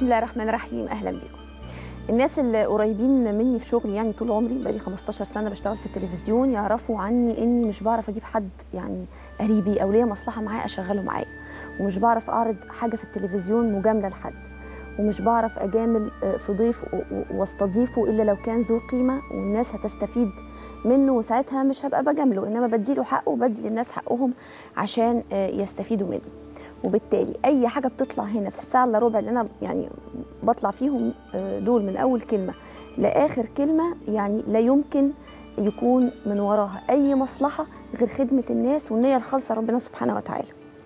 بسم الله الرحمن الرحيم اهلا بكم الناس اللي قريبين مني في شغلي يعني طول عمري بقالي 15 سنه بشتغل في التلفزيون يعرفوا عني اني مش بعرف اجيب حد يعني قريبي او ليا مصلحه معاه اشغله معايا ومش بعرف اعرض حاجه في التلفزيون مجامله لحد ومش بعرف اجامل في ضيف واستضيفه الا لو كان ذو قيمه والناس هتستفيد منه وساعتها مش هبقى بجامله انما بديله حقه وبدي للناس حقهم عشان يستفيدوا منه وبالتالي اي حاجه بتطلع هنا في الساعه الا ربع اللي انا يعني بطلع فيهم دول من اول كلمه لاخر كلمه يعني لا يمكن يكون من وراها اي مصلحه غير خدمه الناس والنيه الخالصه ربنا سبحانه وتعالى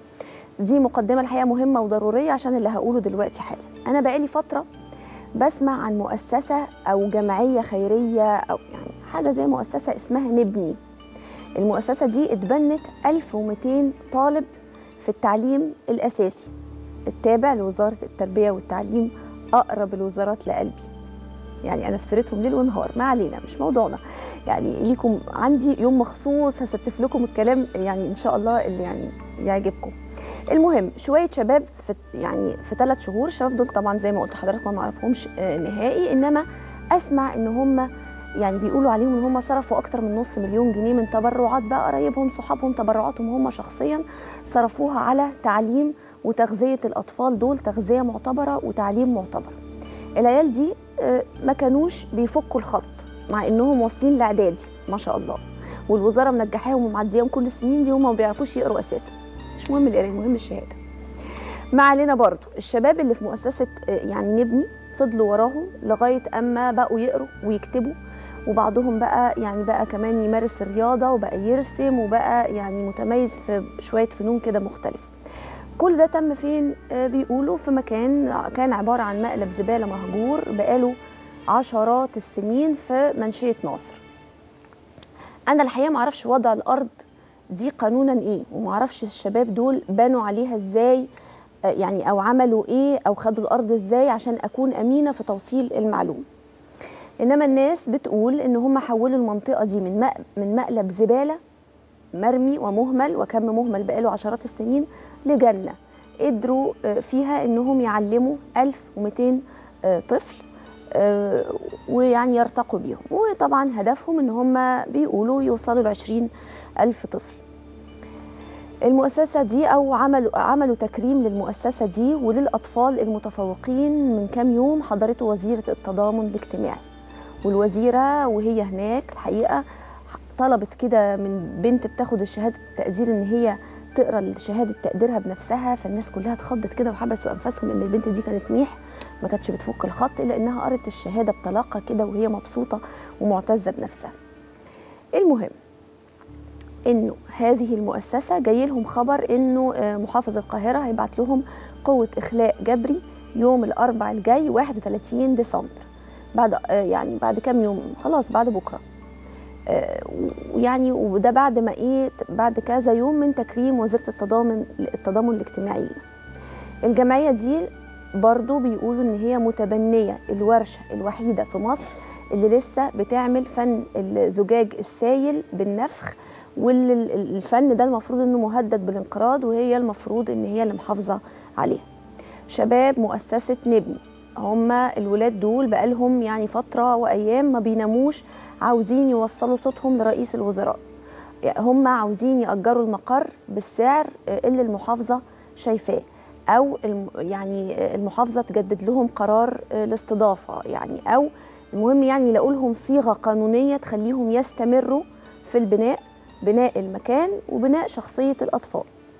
دي مقدمه الحقيقه مهمه وضروريه عشان اللي هقوله دلوقتي حالا انا بقالي فتره بسمع عن مؤسسه او جمعيه خيريه او يعني حاجه زي مؤسسه اسمها نبني المؤسسه دي اتبنت 1200 طالب في التعليم الأساسي التابع لوزارة التربية والتعليم أقرب الوزارات لقلبي يعني أنا في سيرتهم ليل ونهار ما علينا مش موضوعنا يعني ليكم عندي يوم مخصوص هستف لكم الكلام يعني إن شاء الله اللي يعني يعجبكم المهم شوية شباب في يعني في ثلاث شهور الشباب دول طبعا زي ما قلت لحضرتك ما اعرفهمش نهائي إنما أسمع إن هم يعني بيقولوا عليهم ان هم صرفوا اكتر من نص مليون جنيه من تبرعات بقى قرايبهم صحابهم تبرعاتهم هم شخصيا صرفوها على تعليم وتغذيه الاطفال دول تغذيه معتبره وتعليم معتبر العيال دي ما كانوش بيفكوا الخط مع انهم واصلين لاعدادي ما شاء الله والوزاره منجحاهم ومعدياهم كل السنين دي هم ما بيعرفوش يقروا اساسا مش مهم القرايه مهم الشهاده ما علينا برضو الشباب اللي في مؤسسه يعني نبني فضلوا وراهم لغايه اما بقوا يقروا ويكتبوا وبعضهم بقى يعني بقى كمان يمارس الرياضة وبقى يرسم وبقى يعني متميز في شوية فنون كده مختلفة كل ده تم فين بيقولوا في مكان كان عبارة عن مقلب زبالة مهجور بقاله عشرات السنين في منشية ناصر أنا الحقيقة معرفش وضع الأرض دي قانونا إيه ومعرفش الشباب دول بنوا عليها إزاي يعني أو عملوا إيه أو خدوا الأرض إزاي عشان أكون أمينة في توصيل المعلومة انما الناس بتقول ان هم حولوا المنطقه دي من من مقلب زباله مرمي ومهمل وكم مهمل بقاله عشرات السنين لجنه قدروا فيها انهم يعلموا 1200 طفل ويعني يرتقوا بيهم وطبعا هدفهم ان هم بيقولوا يوصلوا ل 20 ألف طفل المؤسسة دي أو عملوا عملوا تكريم للمؤسسة دي وللأطفال المتفوقين من كام يوم حضرته وزيرة التضامن الاجتماعي والوزيره وهي هناك الحقيقه طلبت كده من بنت بتاخد الشهاده التقدير ان هي تقرا شهاده تقديرها بنفسها فالناس كلها اتخضت كده وحبسوا انفاسهم ان البنت دي كانت ميح ما كانتش بتفك الخط الا انها قرت الشهاده بطلاقه كده وهي مبسوطه ومعتزه بنفسها. المهم انه هذه المؤسسه جاي لهم خبر انه محافظ القاهره هيبعت لهم قوه اخلاء جبري يوم الاربع الجاي 31 ديسمبر. بعد يعني بعد كام يوم خلاص بعد بكره ويعني وده بعد ما ايه بعد كذا يوم من تكريم وزيره التضامن التضامن الاجتماعي الجمعيه دي برضو بيقولوا ان هي متبنيه الورشه الوحيده في مصر اللي لسه بتعمل فن الزجاج السايل بالنفخ والفن ده المفروض انه مهدد بالانقراض وهي المفروض ان هي اللي محافظه عليه شباب مؤسسه نبني هم الولاد دول بقالهم يعني فترة وأيام ما بيناموش عاوزين يوصلوا صوتهم لرئيس الوزراء هم عاوزين يأجروا المقر بالسعر اللي المحافظة شايفاه أو يعني المحافظة تجدد لهم قرار الاستضافة يعني أو المهم يعني يلاقوا لهم صيغة قانونية تخليهم يستمروا في البناء بناء المكان وبناء شخصية الأطفال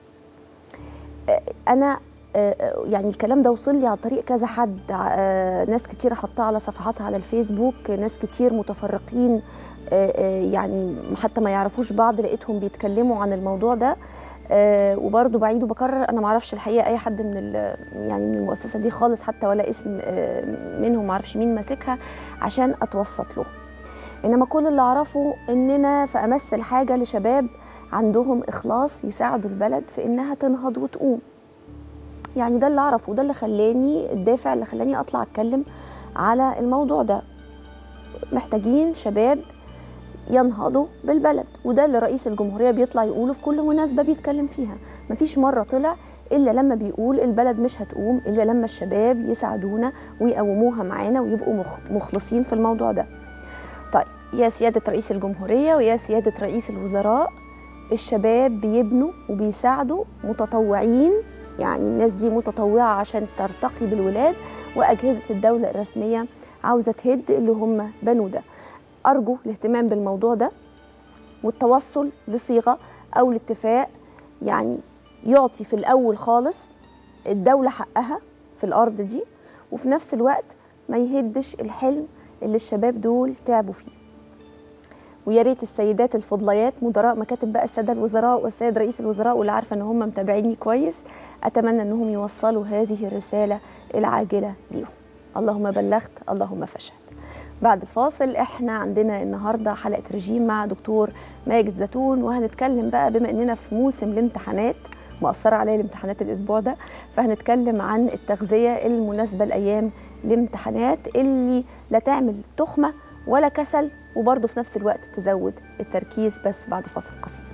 أنا يعني الكلام ده وصل لي عن طريق كذا حد ناس كتير حطاه على صفحاتها على الفيسبوك ناس كتير متفرقين يعني حتى ما يعرفوش بعض لقيتهم بيتكلموا عن الموضوع ده وبرضه بعيد وبكرر انا ما اعرفش الحقيقه اي حد من يعني من المؤسسه دي خالص حتى ولا اسم منهم ما اعرفش مين ماسكها عشان اتوسط له انما كل اللي اعرفه اننا في امس الحاجه لشباب عندهم اخلاص يساعدوا البلد في انها تنهض وتقوم يعني ده اللي اعرفه وده اللي خلاني الدافع اللي خلاني اطلع اتكلم على الموضوع ده محتاجين شباب ينهضوا بالبلد وده اللي رئيس الجمهوريه بيطلع يقوله في كل مناسبه بيتكلم فيها مفيش مره طلع الا لما بيقول البلد مش هتقوم الا لما الشباب يساعدونا ويقوموها معانا ويبقوا مخ- مخلصين في الموضوع ده طيب يا سياده رئيس الجمهوريه ويا سياده رئيس الوزراء الشباب بيبنوا وبيساعدوا متطوعين يعني الناس دي متطوعه عشان ترتقي بالولاد واجهزه الدوله الرسميه عاوزه تهد اللي هم بنوا ده ارجو الاهتمام بالموضوع ده والتوصل لصيغه او لاتفاق يعني يعطي في الاول خالص الدوله حقها في الارض دي وفي نفس الوقت ما يهدش الحلم اللي الشباب دول تعبوا فيه ويا ريت السيدات الفضليات مدراء مكاتب بقى الساده الوزراء والسيد رئيس الوزراء واللي عارفه ان هم متابعيني كويس اتمنى انهم يوصلوا هذه الرساله العاجله ليهم اللهم بلغت اللهم فشلت بعد الفاصل احنا عندنا النهارده حلقه رجيم مع دكتور ماجد زيتون وهنتكلم بقى بما اننا في موسم الامتحانات مأثرة عليا الامتحانات الأسبوع ده فهنتكلم عن التغذية المناسبة لأيام الامتحانات اللي لا تعمل تخمة ولا كسل وبرضه في نفس الوقت تزود التركيز بس بعد فاصل قصير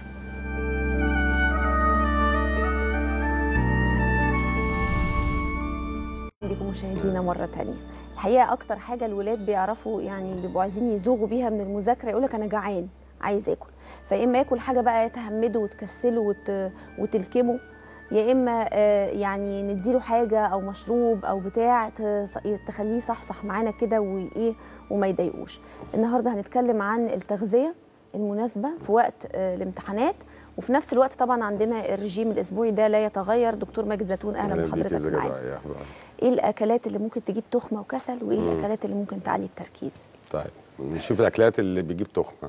بكم مشاهدينا مرة تانية الحقيقة أكتر حاجة الولاد بيعرفوا يعني بيبقوا عايزين يزوغوا بيها من المذاكرة يقولك أنا جعان عايز آكل فيا إما ياكل حاجة بقى تهمده وتكسله وت... وتلكمه يا إما آه، يعني نديله حاجة أو مشروب أو بتاع ت- تخليه صحصح معانا كده وإيه وما يضايقوش النهاردة هنتكلم عن التغذية المناسبة في وقت آه، الامتحانات وفي نفس الوقت طبعا عندنا الرجيم الاسبوعي ده لا يتغير دكتور ماجد زيتون اهلا بيك يا بحضرتك زكريا معانا يا أحمد. ايه الاكلات اللي ممكن تجيب تخمه وكسل وايه الاكلات اللي ممكن تعلي التركيز طيب نشوف الاكلات اللي بتجيب تخمه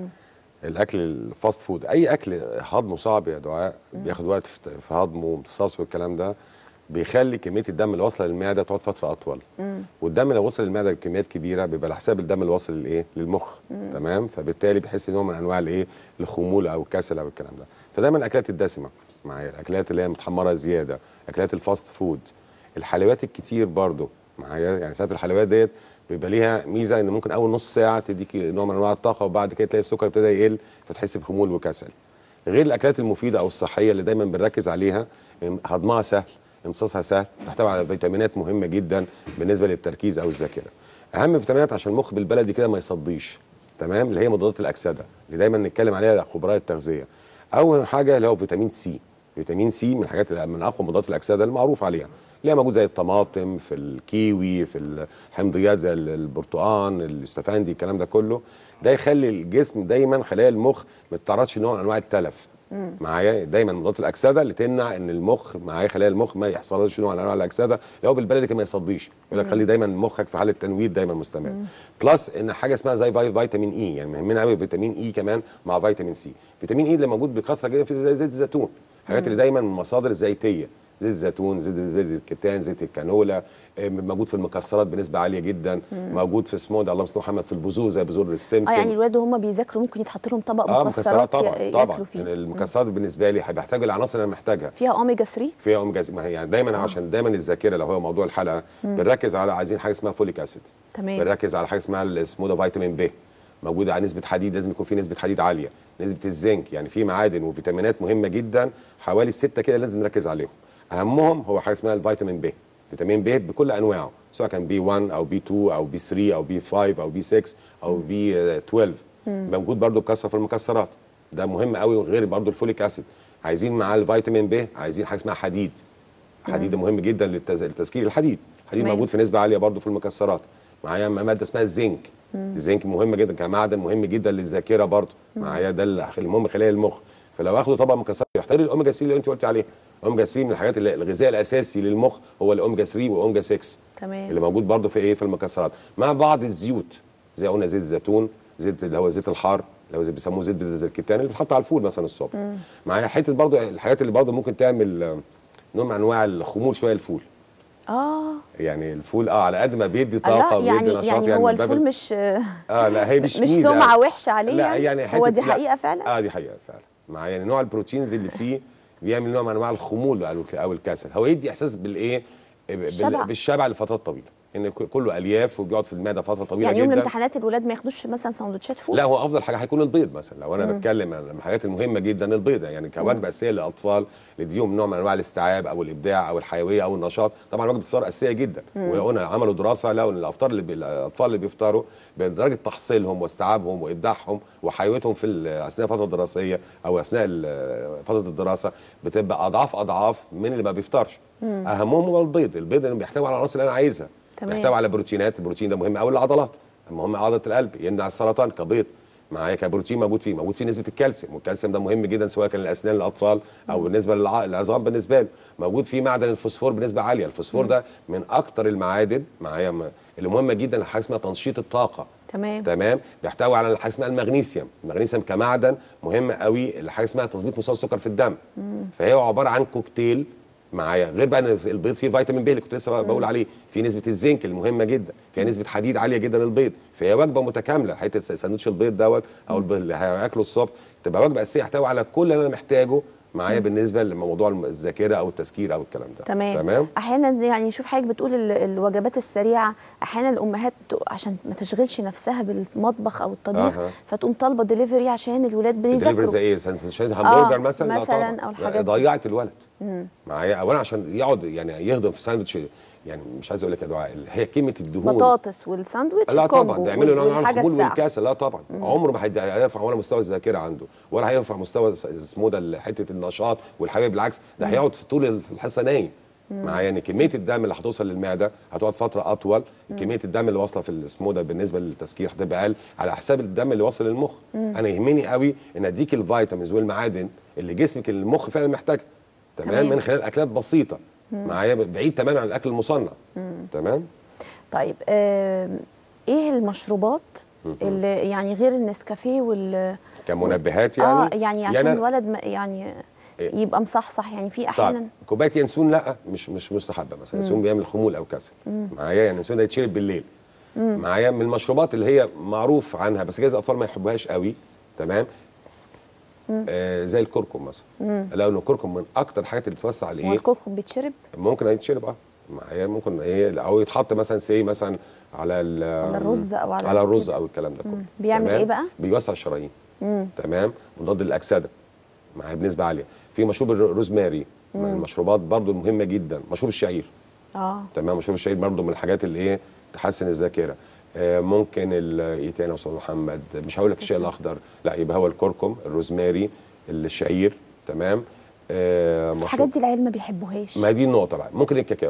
الاكل الفاست فود اي اكل هضمه صعب يا دعاء بياخد وقت في في هضمه وامتصاصه والكلام ده بيخلي كميه الدم اللي واصله للمعده تقعد فتره اطول والدم لو وصل للمعده بكميات كبيره بيبقى على حساب الدم اللي واصل للايه للمخ تمام فبالتالي بيحس نوع من انواع الايه الخمول او الكسل او الكلام ده فدايما الاكلات الدسمه معايا الاكلات اللي هي متحمره زياده اكلات الفاست فود الحلويات الكتير برضو معايا يعني ساعات الحلويات ديت بيبقى ليها ميزه ان ممكن اول نص ساعه تديك نوع من انواع الطاقه وبعد كده تلاقي السكر ابتدى يقل فتحس بخمول وكسل غير الاكلات المفيده او الصحيه اللي دايما بنركز عليها هضمها سهل امتصاصها سهل تحتوي على فيتامينات مهمه جدا بالنسبه للتركيز او الذاكره اهم فيتامينات عشان المخ بالبلدي كده ما يصديش تمام اللي هي مضادات الاكسده اللي دايما نتكلم عليها خبراء التغذيه اول حاجه اللي هو فيتامين سي فيتامين سي من الحاجات اللي من اقوى مضادات الاكسده المعروف عليها اللي هي موجود زي الطماطم في الكيوي في الحمضيات زي البرتقال الاستفندي الكلام ده كله ده يخلي الجسم دايما خلايا المخ ما تتعرضش لنوع من انواع التلف معايا دايما مضادات الاكسده اللي تمنع ان المخ معايا خلايا المخ ما يحصلش نوع من انواع الاكسده اللي هو بالبلدي كده ما يصديش يقول لك خلي دايما مخك في حاله تنوير دايما مستمر بلس ان حاجه اسمها زي في- فيتامين اي يعني مهمنا قوي فيتامين اي كمان مع فيتامين سي فيتامين اي اللي موجود بكثره جدا في زي- زيت الزيتون الحاجات اللي دايما من المصادر الزيتيه زيت الزيتون زيت زيت الكتان زيت الكانولا آه، موجود في المكسرات بنسبه عاليه جدا موجود في سمود اللهم صل محمد في البذور زي بذور السمسم اه يعني الولاد وهم بيذاكروا ممكن يتحط لهم طبق اه مكسرات مكسرات طبعا ي- طبعا ياكلوا فيه يعني المكسرات بالنسبه لي بحتاج العناصر اللي انا محتاجها فيها اوميجا 3 فيها اوميجا ما هي يعني دايما عشان دايما الذاكره لو هو موضوع الحلقه بنركز على عايزين حاجه اسمها فوليك اسيد تمام. بنركز على حاجه اسمها اسمه ده فيتامين ب موجوده على نسبه حديد لازم يكون في نسبه حديد عاليه نسبه الزنك يعني في معادن وفيتامينات مهمه جدا حوالي سته كده لازم نركز عليهم اهمهم هو حاجه اسمها الفيتامين ب فيتامين ب بكل انواعه سواء كان بي 1 او بي 2 او بي 3 او بي 5 او بي 6 او بي 12 موجود برضو بكثره في المكسرات ده مهم قوي غير برضو الفوليك اسيد عايزين مع الفيتامين ب عايزين حاجه اسمها حديد حديد مهم جدا للتز- لتذكير الحديد الحديد تمام. موجود في نسبه عاليه برضو في المكسرات معايا ماده اسمها الزنك الزنك مهم جدا كمعدن مهم جدا للذاكره برضو معايا ده اللي المهم خلايا المخ فلو اخده طبق مكسرات يحتاج الاوميجا 3 اللي انت قلت عليه الاوميجا 3 من الحاجات اللي الغذاء الاساسي للمخ هو الاوميجا 3 واوميجا 6 تمام. اللي موجود برضو في ايه في المكسرات مع بعض الزيوت زي قلنا زيت الزيتون زيت اللي هو زيت الحار اللي هو زي بيسموه زيت زي الكتان اللي بيتحط على الفول مثلا الصبح معايا حته برضو الحاجات اللي برضو ممكن تعمل آه، نوع من انواع الخمول شويه الفول اه يعني الفول اه على قد ما بيدي طاقه الله وبيدي يعني نشاط يعني هو من باب الفول ال- مش اه لا هي مش مش ميزة سمعه يعني. وحشه عليه لا يعني, يعني هو حتة- دي لا. حقيقه فعلا اه دي حقيقه فعلا مع يعني نوع البروتينز اللي فيه بيعمل نوع من انواع الخمول او او الكسل هو يدي احساس بالايه بال- الشبع. بالشبع لفترات طويله ان ك- كله الياف وبيقعد في المعده فتره طويله يعني يوم جدا الامتحانات الولاد ما ياخدوش مثلا سندوتشات فول لا هو افضل حاجه هيكون البيض مثلا لو انا بتكلم عن الحاجات المهمه جدا البيض يعني كوجبه اساسيه للاطفال اللي يديهم نوع من انواع الاستيعاب او الابداع او الحيويه او النشاط طبعا وجبه الفطار اساسيه جدا وقلنا عملوا دراسه لقوا ان الافطار اللي بي... الاطفال اللي بيفطروا بدرجه تحصيلهم واستيعابهم وابداعهم وحيويتهم في ال- اثناء الفتره الدراسيه او اثناء ال- فتره الدراسه بتبقى اضعاف اضعاف من اللي ما بيفطرش اهمهم هو البيض البيض اللي بيحتوي على العناصر اللي انا عايزها تمام. بيحتوي على بروتينات البروتين ده مهم قوي للعضلات مهم عضله القلب يمنع السرطان كبيض معايا كبروتين موجود فيه موجود فيه نسبه الكالسيوم والكالسيوم ده مهم جدا سواء كان للاسنان للاطفال او بالنسبه للع- للعظام بالنسبه له موجود فيه معدن الفوسفور بنسبه عاليه الفوسفور ده من اكتر المعادن معايا م- اللي مهمه جدا لحاجه اسمها تنشيط الطاقه تمام تمام بيحتوي على حاجه اسمها المغنيسيوم المغنيسيوم كمعدن مهم قوي لحاجه اسمها تظبيط مستوى السكر في الدم فهي عباره عن كوكتيل معايا غير بقى ان البيض فيه فيتامين ب اللي كنت لسه بقول عليه في نسبه الزنك المهمه جدا فيها نسبه حديد عاليه جدا البيض فهي وجبه متكامله حته ساندوتش البيض دوت او البيض اللي هياكله الصبح تبقى وجبه اساسيه يحتوي على كل اللي انا محتاجه معايا بالنسبه لموضوع الذاكره او التذكير او الكلام ده تمام تمام احيانا يعني شوف حضرتك بتقول ال- الوجبات السريعه احيانا الامهات ت- عشان ما تشغلش نفسها بالمطبخ او الطبيخ أها. فتقوم طالبه دليفري عشان الولاد الدليفري بيذاكروا زي ايه سندوتشات همبرجر آه، مثلا لا مثلاً طبعاً. أو الحاجات دي. ضيعت الولد معايا اولا عشان يقعد يعني يهضم في ساندوتش يعني مش عايز اقول لك يا دعاء هي كلمه الدهون بطاطس والساندوتش لا الكومبو طبعا ده يعملوا نوع من والحاجة الخمول الساعة. والكاسه لا طبعا عمره ما هيد- هيرفع ولا مستوى الذاكره عنده ولا هيرفع مستوى س- اسمه ده ال- حته النشاط والحيويه بالعكس ده هيقعد في طول ال- الحصه نايم معايا يعني كميه الدم اللي هتوصل للمعده هتقعد فتره اطول كميه الدم اللي واصله في الاسمه ده بالنسبه للتسكير هتبقى اقل على حساب الدم اللي واصل للمخ انا يهمني قوي ان اديك الفيتامينز والمعادن اللي جسمك المخ فعلا محتاجها تمام تمام. من خلال اكلات بسيطه معايا بعيد تماما عن الاكل المصنع تمام طيب آم، ايه المشروبات اللي يعني غير النسكافيه وال كمنبهات يعني اه يعني عشان أنا- الولد ما- يعني إيه؟ يبقى مصحصح يعني في احيانا طيب كوبايه ينسون لا مش مش مستحبه مثلا ينسون بيعمل خمول او كسل معايا يعني اليانسون ده يتشرب بالليل معايا من المشروبات اللي هي معروف عنها بس جايز الاطفال ما يحبوهاش قوي تمام آه زي الكركم مثلا لو ان الكركم من اكتر الحاجات اللي بتوسع هو الايه الكركم بيتشرب ممكن يتشرب اه معايا ممكن ايه او يتحط مثلا سي مثلا على ال- على الرز أو على على الرز كده. او الكلام ده كله بيعمل تمام؟ إيه بقى؟ بيوسع الشرايين تمام مضاد للاكسده معايا بنسبه عاليه في مشروب الروزماري من المشروبات برضو المهمه جدا مشروب الشعير اه تمام مشروب الشعير برضو من الحاجات اللي ايه تحسن الذاكره آه ممكن ال- ايه تاني يا استاذ محمد مش هقول لك الشاي الاخضر لا يبقى هو الكركم الروزماري الشعير تمام آه بس الحاجات دي العيال ما بيحبوهاش ما دي النقطه بقى ممكن الكاكاو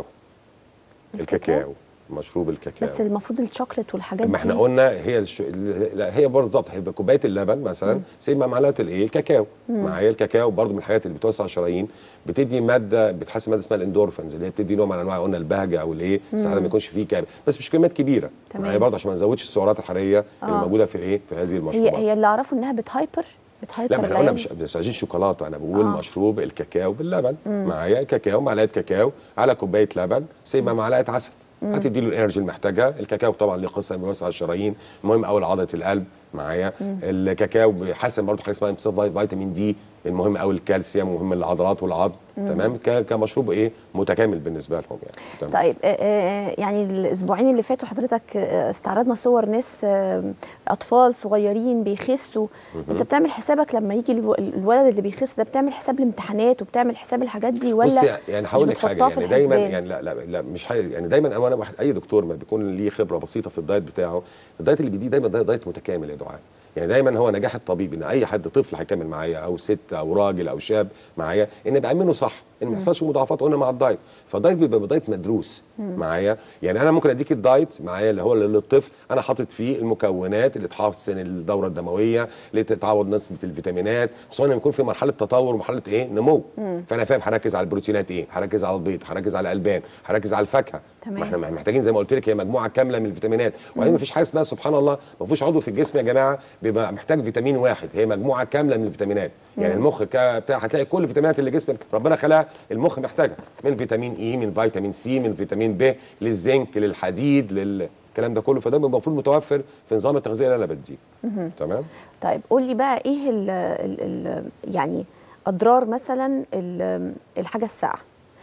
الكاكاو؟ الكاكاو مشروب الكاكاو بس المفروض الشوكليت والحاجات ما احنا دي قلنا هي الش... لا هي بالظبط هيبقى كوبايه اللبن مثلا سيب مع معلقه الايه الكاكاو معايا الكاكاو برضو من الحاجات اللي بتوسع الشرايين بتدي ماده بتحسن ماده اسمها الاندورفنز اللي هي بتدي نوع من انواع قلنا البهجه او الايه ساعات ما يكونش فيه كاب بس مش كميات كبيره تمام. معايا برضو عشان ما نزودش السعرات الحراريه اللي آه. موجوده في ايه في هذه هي المشروبات هي اللي اعرفه انها بتهايبر بتهايبر لا ما احنا قلنا العيال. مش مش عايزين شوكولاته انا بقول آه. آه. مشروب الكاكاو باللبن معايا كاكاو معلقه كاكاو على كوبايه لبن سيب مع معلقه عسل هتدي له الانرجي اللي محتاجها الكاكاو طبعا ليه قصه بيوسع الشرايين مهم قوي لعضله القلب معايا الكاكاو بيحسن برضه حاجه اسمها امتصاص فيتامين دي المهم قوي الكالسيوم مهم للعضلات والعظم تمام ك- كمشروب ايه متكامل بالنسبه لهم يعني تمام. طيب آه، آه، يعني الاسبوعين اللي فاتوا حضرتك آه، استعرضنا صور ناس آه، اطفال صغيرين بيخسوا انت بتعمل حسابك لما يجي الو- الولد اللي بيخس ده بتعمل حساب الامتحانات وبتعمل حساب الحاجات دي ولا بصي يعني هقول مش لك حاجه بتحطها في يعني دايما الحسبان؟ يعني لا لا لا مش حاجة يعني دايما انا واحد اي دكتور ما بيكون ليه خبره بسيطه في الدايت بتاعه الدايت اللي بيديه دايما ده دايت متكامل يا دعاء يعني دايما هو نجاح الطبيب ان اي حد طفل هيكمل معايا او ست او راجل او شاب معايا ان بعمله صح ان ما يحصلش مضاعفات قلنا مع الدايت فالدايت بيبقى دايت مدروس معايا يعني انا ممكن اديك الدايت معايا اللي هو للطفل انا حاطط فيه المكونات اللي تحسن الدوره الدمويه اللي تعوض نسبه الفيتامينات خصوصا لما يكون في مرحله تطور ومرحله ايه نمو فانا فاهم هركز على البروتينات ايه هركز على البيض هركز على الالبان هركز على الفاكهه تمام. ما احنا محتاجين زي ما قلت لك هي مجموعه كامله من الفيتامينات وبعدين ما فيش حاجه اسمها سبحان الله ما فيش عضو في الجسم يا جماعه بيبقى محتاج فيتامين واحد هي مجموعه كامله من الفيتامينات يعني المخ كا- بتاع هتلاقي كل الفيتامينات اللي جسمك ربنا خلقها المخ محتاجها من فيتامين اي من فيتامين سي من فيتامين ب للزنك للحديد للكلام ده كله فده بيبقى المفروض متوفر في نظام التغذيه اللي انا بديه تمام طيب قول لي بقى ايه ال ال ال يعني اضرار مثلا ال- الحاجه الساقعه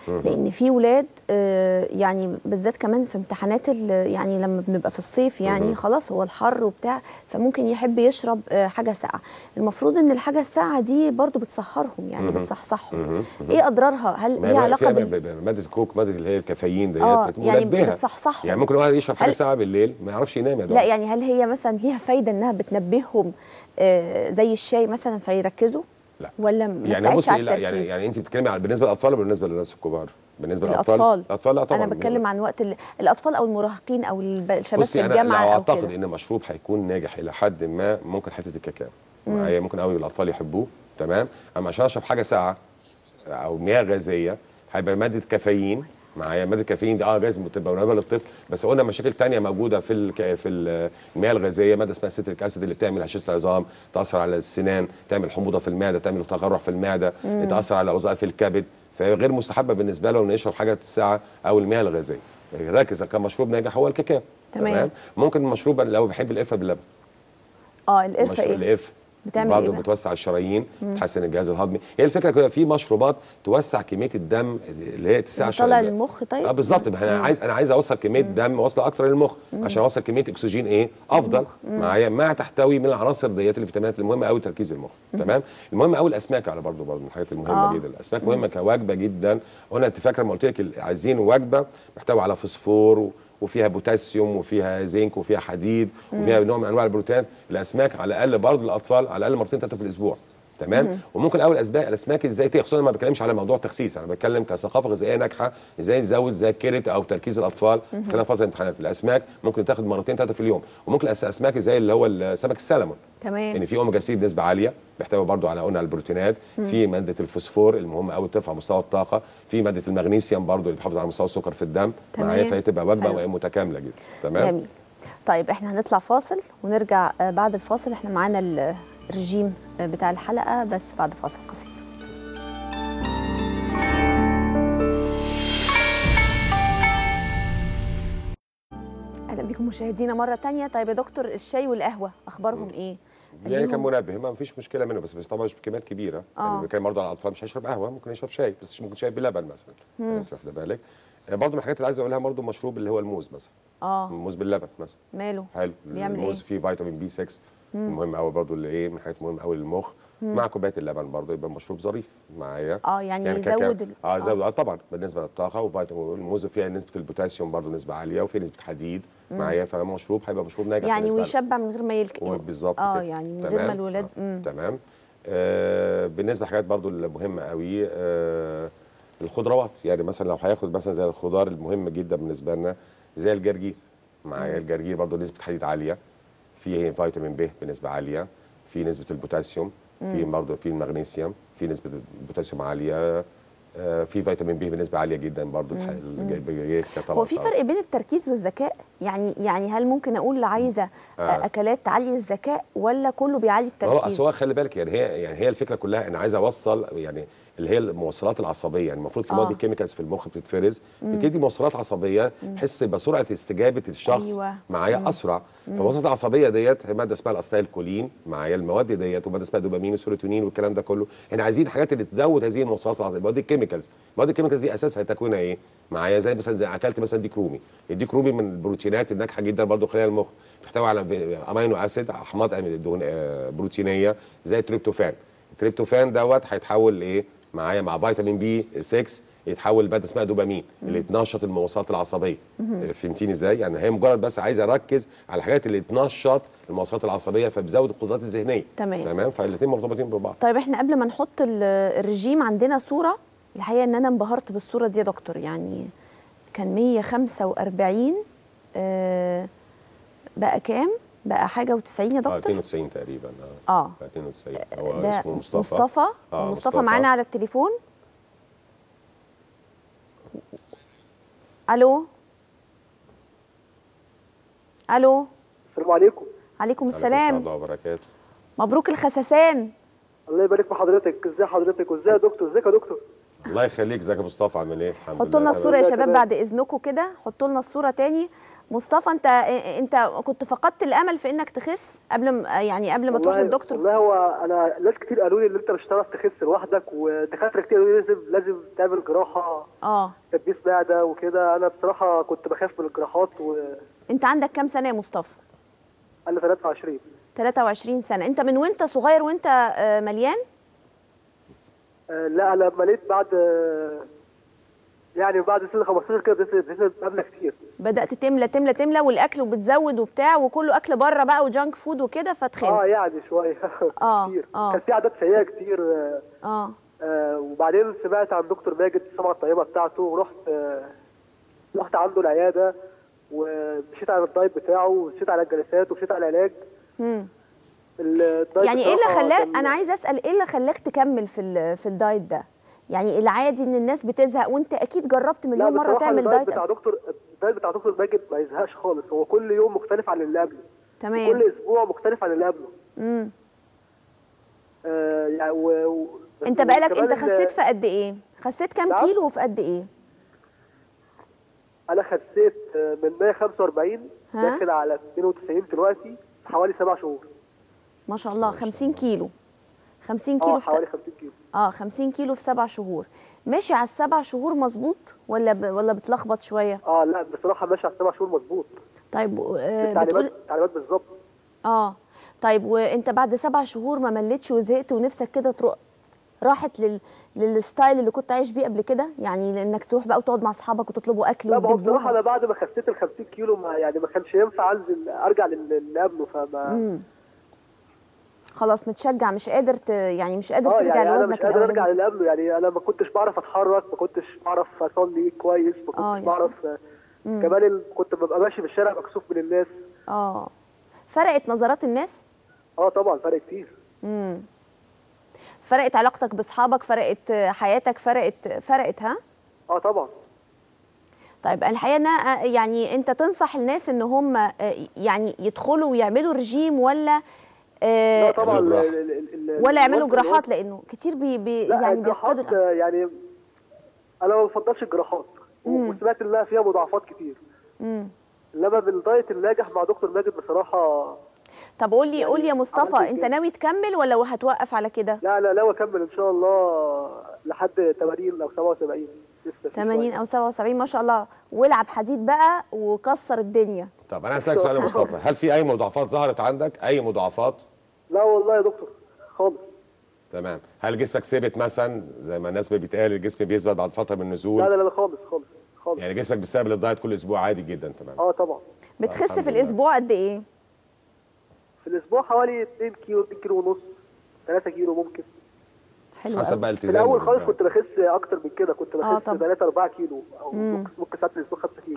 لان في ولاد آه، يعني بالذات كمان في امتحانات ال- يعني لما بنبقى في الصيف يعني خلاص هو الحر وبتاع فممكن يحب يشرب آه، حاجه ساقعه المفروض ان الحاجه الساقعه دي برضو بتسهرهم يعني بتصحصحهم ايه اضرارها هل ما ليها هي علاقه فيها بال... ب- ب- ماده الكوك ماده اللي هي الكافيين ديت آه، بت- يعني منبهة. بتصحصحهم. يعني ممكن واحد يشرب حاجه هل- ساعه بالليل ما يعرفش ينام يا لا دكتور يعني هل هي مثلا ليها فايده انها بتنبههم آه، زي الشاي مثلا فيركزوا لا. ولا ما يعني تساعدش بصي على لا التركيز يعني يعني انت بتتكلمي على بالنسبه للاطفال ولا بالنسبه للناس الكبار بالنسبه الاطفال للاطفال الاطفال لا طبعا انا بتكلم عن وقت ال- الاطفال او المراهقين او الب- الشباب في بصي انا الجامعه لو او اعتقد كده ان مشروب هيكون ناجح الى حد ما ممكن حته الكاكاو معايا ممكن قوي الاطفال يحبوه تمام اما عشان اشرب حاجه ساقعه او مياه غازيه هيبقى ماده كافيين معايا ماده الكافيين دي اه لازم تبقى قريبه للطفل بس قلنا مشاكل تانية موجوده في الك... في ال- المياه الغازيه ماده اسمها سيتريك اسيد اللي بتعمل هشاشه العظام تاثر على السنان تعمل حموضه في المعده تعمل تقرح في المعده تاثر على وظائف الكبد فهي غير مستحبه بالنسبه له انه يشرب حاجه الساعه او المياه الغازيه ركز كان مشروب ناجح هو الكاكاو تمام. ممكن مشروب لو بحب القرفه باللبن اه القرفه مشروب ايه القرفه بتعمل برضه إيه بقى؟ بتوسع الشرايين بتحسن الجهاز الهضمي هي الفكره كده في مشروبات توسع كميه الدم اللي هي تسع بتطلع شرايين المخ طيب اه بالظبط ما انا عايز انا عايز اوصل كميه دم واصله اكتر للمخ عشان اوصل كميه اكسجين ايه افضل معايا ما تحتوي من العناصر ديت الفيتامينات المهمه قوي تركيز المخ تمام المهم قوي الاسماك على برضه برضه من الحاجات المهمه آه. جدا الاسماك مهمه كوجبه جدا وانا انت فاكره لما قلت لك ال- عايزين وجبه محتوى على فوسفور و- وفيها بوتاسيوم وفيها زنك وفيها حديد وفيها نوع من انواع البروتين الاسماك على الاقل برضه الاطفال على الاقل مرتين ثلاثه في الاسبوع تمام وممكن اول اسباب الاسماك ازاي تخصصا خصوصا ما بتكلمش على موضوع تخسيس انا بتكلم كثقافه غذائيه ناجحه ازاي تزود ذاكره او تركيز الاطفال في خلال فتره الامتحانات الاسماك ممكن تاخد مرتين ثلاثه في اليوم وممكن الأس- اسماك زي اللي هو السمك السلمون تمام يعني في اوميجا 3 بنسبه عاليه بيحتوي برضو على قلنا على البروتينات في ماده الفوسفور المهمه قوي ترفع مستوى الطاقه في ماده المغنيسيوم برضو اللي بيحافظ على مستوى السكر في الدم تمام. معايا فهي تبقى وجبه حلو. وهي متكامله جدا تمام جميل طيب احنا هنطلع فاصل ونرجع آه، بعد الفاصل احنا معانا ال- الرجيم آه، بتاع الحلقه بس بعد فاصل قصير اهلا بكم مشاهدينا مره تانية طيب يا دكتور الشاي والقهوه اخبارهم ايه يعني ليهم- كان منبه ما فيش مشكله منه بس بس طبعا مش بكميات كبيره آه. يعني كان برضه على الاطفال مش هيشرب قهوه ممكن يشرب شاي بس ممكن شاي بلبن مثلا يعني انت واخده بالك آه، برضه من الحاجات اللي عايز اقولها برضه مشروب اللي هو الموز مثلا اه الموز باللبن مثلا ماله حلو بيعمل الموز إيه؟ فيه فيتامين بي 6 مهم قوي برضه اللي ايه من الحاجات المهمه قوي للمخ مع كوبايه اللبن برضه يبقى مشروب ظريف معايا اه يعني, كاكاو. يزود ال... اه يزود اه طبعا بالنسبه للطاقه وفيتامين الموز فيها نسبه البوتاسيوم برضه نسبه عاليه وفيها نسبه حديد معايا فمشروب هيبقى مشروب ناجح يعني بالنسبة لك. ويشبع من غير ما يلك هو بالظبط اه كده. يعني من غير ما تمام؟ الولاد آه. مم. تمام آه بالنسبه لحاجات برضو المهمه قوي آه الخضروات يعني مثلا لو هياخد مثلا زي الخضار المهم جدا بالنسبه لنا زي الجرجير معايا الجرجير برضو نسبه حديد عاليه فيه فيتامين ب بنسبه عاليه في نسبه البوتاسيوم في برضه في المغنيسيوم في نسبه البوتاسيوم عاليه آه، في فيتامين بي بنسبه عاليه جدا برضه الح- الجرجير كطبق هو في صعب. فرق بين التركيز والذكاء يعني يعني هل ممكن اقول عايزه آه. اكلات تعلي الذكاء ولا كله بيعلي هو التركيز اصل هو خلي بالك يعني هي يعني هي الفكره كلها انا عايز اوصل يعني اللي هي الموصلات العصبيه يعني المفروض في مواد آه. الكيميكالز في المخ بتتفرز بتدي موصلات عصبيه بحيث يبقى سرعه استجابه الشخص أيوة. معايا اسرع فالموصلات العصبيه ديت هي ماده اسمها الاستايل كولين معايا المواد ديت وماده اسمها دوبامين وسيروتونين والكلام ده كله احنا عايزين حاجات اللي تزود هذه الموصلات العصبيه مواد الكيميكالز مواد الكيميكالز دي اساسها تكوينها ايه معايا زي مثلا زي اكلت مثلا ديك رومي الديك رومي من البروتينات الناجحه جدا برضو خلال المخ بيحتوي على في- امينو اسيد احماض دهون آه، بروتينيه زي التريبتوفان التريبتوفان دوت هيتحول لايه معايا مع فيتامين بي 6 يتحول لماده اسمها دوبامين اللي تنشط الموصلات العصبيه فهمتيني ازاي يعني هي مجرد بس عايز اركز على الحاجات اللي تنشط الموصلات العصبيه فبزود القدرات الذهنيه تمام. تمام فالاثنين مرتبطين ببعض طيب احنا قبل ما نحط ال- الرجيم عندنا صوره الحقيقه ان انا انبهرت بالصوره دي يا دكتور يعني كان 145 آه بقى كام بقى حاجه و90 يا اه دكتور 92 تقريبا اه اه 92 هو ده اسمه مصطفى مصطفى آه، مصطفى مصطفى. معانا على التليفون الو الو السلام عليكم عليكم عليكم السلام الله وبركاته مبروك الخسسان الله يبارك في حضرتك ازي حضرتك وازاي يا دكتور ازيك يا دكتور الله يخليك ازيك يا مصطفى عامل ايه الحمد حطوا لنا لله الصوره يا تمام. شباب بعد اذنكم كده حطوا لنا الصوره تاني مصطفى انت انت كنت فقدت الامل في انك تخس قبل ما يعني قبل ما تروح والله- للدكتور والله هو انا ناس كتير قالوا لي ان انت مش هتعرف تخس لوحدك ودكاتره كتير قالوا لي لازم لازم تعمل جراحه اه تدبيس معده وكده انا بصراحه كنت بخاف من الجراحات وانا انت عندك كام سنه يا مصطفى 23 23 سنه انت من وانت صغير وانت آه، مليان آه، لا انا مليت بعد آه، يعني بعد سن 15 كده بديت بديت ابنى كتير بدات تملى تملى تملى والاكل وبتزود وبتاع وكله اكل بره بقى وجانك فود وكده اه فتخنت يعني شويه آه، كتير آه. كان في عادات سيئه كتير آه، اه آه، وبعدين سمعت عن دكتور ماجد السمعه الطيبه بتاعته ورحت آه، رحت عنده العياده ومشيت على الدايت بتاعه ومشيت على الجلسات ومشيت على العلاج مم. الدايت يعني ايه اللي بصراحة خلاك كان- انا عايز اسال ايه اللي خلاك تكمل في ال- في الدايت ده يعني العادي ان الناس بتزهق وانت اكيد جربت لا مليون مره بصراحة تعمل الدايت دايت بتاع دكتور الدايت بتاع دكتور ماجد ما يزهقش خالص هو كل يوم مختلف عن اللي قبله تمام كل اسبوع مختلف عن اللي قبله امم آه يعني و... و... انت بقالك وكمان انت ال- خسيت في قد ايه خسيت كام نعم؟ كيلو وفي قد ايه انا خسيت آه، من 145 ها؟ داخل على 92 دلوقتي في حوالي سبع شهور ما شاء الله 50 كيلو 50 كيلو اه في حوالي س... 50 كيلو اه 50 كيلو في سبع شهور ماشي على السبع شهور مظبوط ولا ب... ولا بتلخبط شويه اه لا بصراحه ماشي على سبع شهور مظبوط طيب آه التعليمات بتقول التعليمات بالظبط اه طيب وانت بعد سبع شهور ما مليتش وزهقت ونفسك كده تروح راحت لل... للستايل اللي كنت عايش بيه قبل كده يعني انك تروح بقى وتقعد مع اصحابك وتطلبوا اكل لا ما هو وتدبوها بصراحه انا بعد ما خسيت ال 50 كيلو ما يعني ما كانش ينفع انزل ارجع لل- اللي قبله فما خلاص متشجع مش قادر ت... يعني مش قادر اه ترجع يعني انا لوزنك مش قادر ارجع الاولاني للي قبله يعني انا ما كنتش بعرف اتحرك ما كنتش بعرف اصلي كويس ما آه، كنتش يعني. بعرف آه، كمان ال- كنت ببقى ماشي في الشارع مكسوف من الناس اه فرقت نظرات الناس اه طبعا فرق كتير فرقت علاقتك باصحابك فرقت حياتك فرقت فرقت ها اه طبعا طيب الحقيقه انا يعني انت تنصح الناس ان هم آه، يعني يدخلوا ويعملوا رجيم ولا آه، لا طبعا ال- جراحة. ال- ال- ال- ولا يعملوا الوزن- جراحات لانه كتير بي بي لا يعني الجراحات بيفقدوا آه، يعني انا ما بفضلش الجراحات وسمعت انها فيها مضاعفات كتير مم. انما بالدايت الناجح مع دكتور ماجد بصراحه طب قول لي قول لي يا عملت مصطفى إيه انت كده؟ ناوي تكمل ولا هتوقف على كده لا لا لا اكمل ان شاء الله لحد 80 او 77 لسه في 80 شوية. او 77 ما شاء الله والعب حديد بقى وكسر الدنيا طب انا هسالك سؤال يا مصطفى هل في اي مضاعفات ظهرت عندك اي مضاعفات لا والله يا دكتور خالص تمام هل جسمك ثابت مثلا زي ما الناس بتقال الجسم بيثبت بعد فتره من لا النزول لا لا خالص خالص خالص يعني جسمك بيستقبل الدايت كل اسبوع عادي جدا تمام اه طبعا بتخس الحمد في لله. الاسبوع قد ايه في الاسبوع حوالي 2 كيلو 2 كيلو ونص 3 كيلو ممكن حلو حسب قوي. بقى في التزامك الاول خالص بالدايت. كنت بخس اكتر من كده كنت آه بخس طبعا. 3 4 كيلو او ممكن ممكن ساعات في الاسبوع 5 كيلو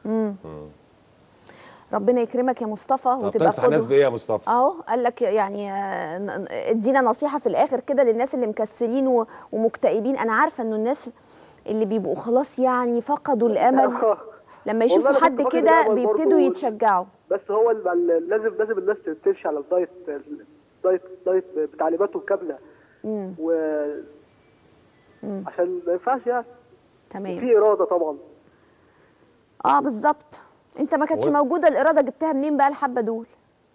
ربنا يكرمك يا مصطفى طب وتبقى تنصح الناس قدوة. بايه يا مصطفى اهو قال لك يعني آه، ن- ن- ادينا نصيحه في الاخر كده للناس اللي مكسلين و- ومكتئبين انا عارفه انه الناس اللي بيبقوا خلاص يعني فقدوا الامل لما يشوفوا والله أنا كنت حد فاكر كده الأمل بيبتدوا برضو. يتشجعوا بس هو ال- ال- لازم لازم الناس تمشي على الدايت الدايت دايت بتعليماته كامله و عشان ما ينفعش يعني تمام في اراده طبعا اه بالظبط انت ما كانتش هو- موجوده الاراده جبتها منين بقى الحبه دول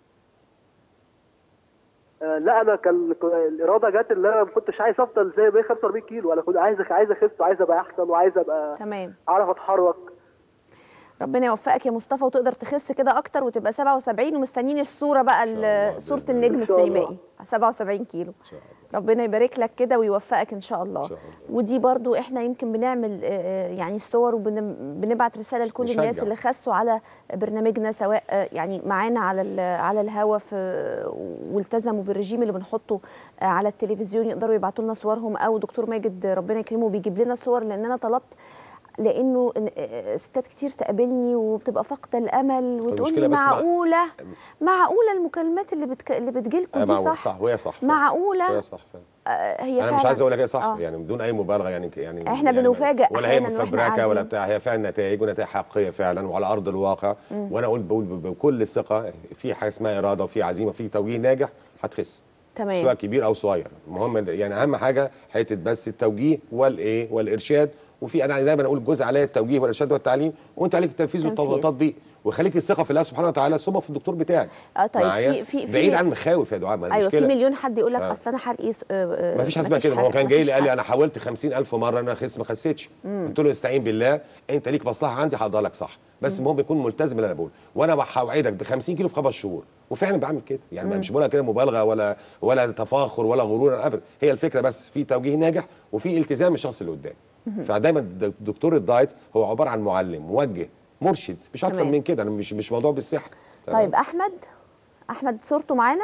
آه، لا انا كان كان الاراده جت ان انا ما كنتش عايز افضل زي 145 كيلو انا كنت عايز عايز اخس وعايز ابقى احسن وعايز ابقى تمام اعرف اتحرك ربنا يوفقك يا مصطفى وتقدر تخس كده اكتر وتبقى 77 ومستنيين الصوره بقى ال- الله، صوره بإذن الله. النجم إن شاء الله. السينمائي 77 كيلو شاء الله. ربنا يبارك لك كده ويوفقك ان شاء الله إن شاء الله. ودي برضو احنا يمكن بنعمل آه، آه، يعني صور وبنبعت رساله لكل نشجع. الناس اللي خسوا على برنامجنا سواء آه، يعني معانا على ال- على الهوا في والتزموا بالرجيم اللي بنحطه آه، على التلفزيون يقدروا يبعتوا لنا صورهم او دكتور ماجد ربنا يكرمه بيجيب لنا صور لان انا طلبت لانه إن- آه، ستات كتير تقابلني وبتبقى فاقده الامل وتقول المشكلة لي بس مع- معقوله معقوله المكالمات اللي بتك... اللي بتجيلكم أيوة، دي معقول، صح صح وهي صح فعلا. معقوله هي صح فعلا آه، هي انا مش فعلاً- عايز اقول لك هي صح آه. يعني بدون اي مبالغه يعني يعني إحنا يعني بنفاجئ ولا هي أحياناً وإحنا مفبركه ولا قاعدين. بتاع هي فعلا نتائج ونتائج حقيقيه فعلا وعلى ارض الواقع وانا اقول بقول بكل ثقه في حاجه اسمها اراده وفي عزيمه وفي توجيه ناجح هتخس تمام. سواء كبير او صغير المهم يعني اهم حاجه حته بس التوجيه والايه والارشاد وفي انا دايما اقول جزء عليا التوجيه والارشاد والتعليم وانت عليك التنفيذ تنفيذ. والتطبيق ويخليك الثقه في الله سبحانه وتعالى ثم في الدكتور بتاعك اه طيب معايا؟ في في في بعيد عن مخاوف يا دعاء ما ايوه في المشكله مليون حد يقول لك آه. اصل انا حرقي ما فيش حاجه اسمها كده ما هو كان جاي لي قال لي انا حاولت 50000 مره انا اخس ما خسيتش قلت له استعين بالله انت ليك مصلحه عندي هقضيها لك صح بس المهم يكون ملتزم اللي انا بقوله وانا هوعدك ب 50 كيلو في خمس شهور وفعلا بعمل كده يعني مش بقولها كده مبالغه ولا ولا تفاخر ولا غرور ابدا هي الفكره بس في توجيه ناجح وفي التزام الشخص اللي قدامي فدايما د- دكتور الدايت هو عباره عن معلم موجه مرشد مش اكتر تمام. من كده انا مش مش موضوع بالسحر تمام؟ طيب احمد احمد صورته معانا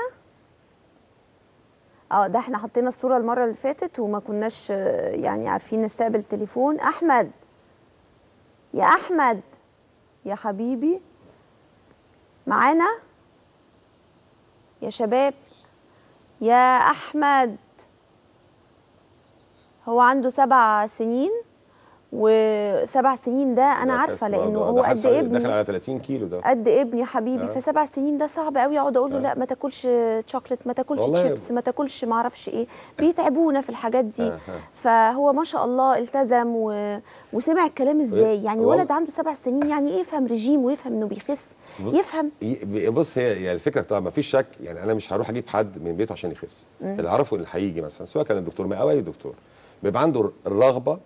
اه ده احنا حطينا الصوره المره اللي فاتت وما كناش آه، يعني عارفين نستقبل تليفون احمد يا احمد يا حبيبي معانا يا شباب يا احمد هو عنده سبع سنين وسبع سنين ده انا ده عارفه كاس لانه برضه. هو ده قد حاسس على- ابني داخل على 30 كيلو ده قد ابني يا حبيبي آه. في سبع سنين ده صعب قوي اقعد اقول له آه. لا ما تاكلش شوكليت ما تاكلش والله تشيبس ما تاكلش ما اعرفش ايه بيتعبونا في الحاجات دي آه، آه. فهو ما شاء الله التزم و... وسمع الكلام ازاي يعني والله. ولد عنده سبع سنين يعني ايه يفهم رجيم ويفهم انه بيخس يفهم ي- بص هي يعني الفكره طبعا ما فيش شك يعني انا مش هروح اجيب حد من بيته عشان يخس اللي اعرفه اللي هيجي مثلا سواء كان الدكتور ما او اي دكتور بيبقى عنده الرغبه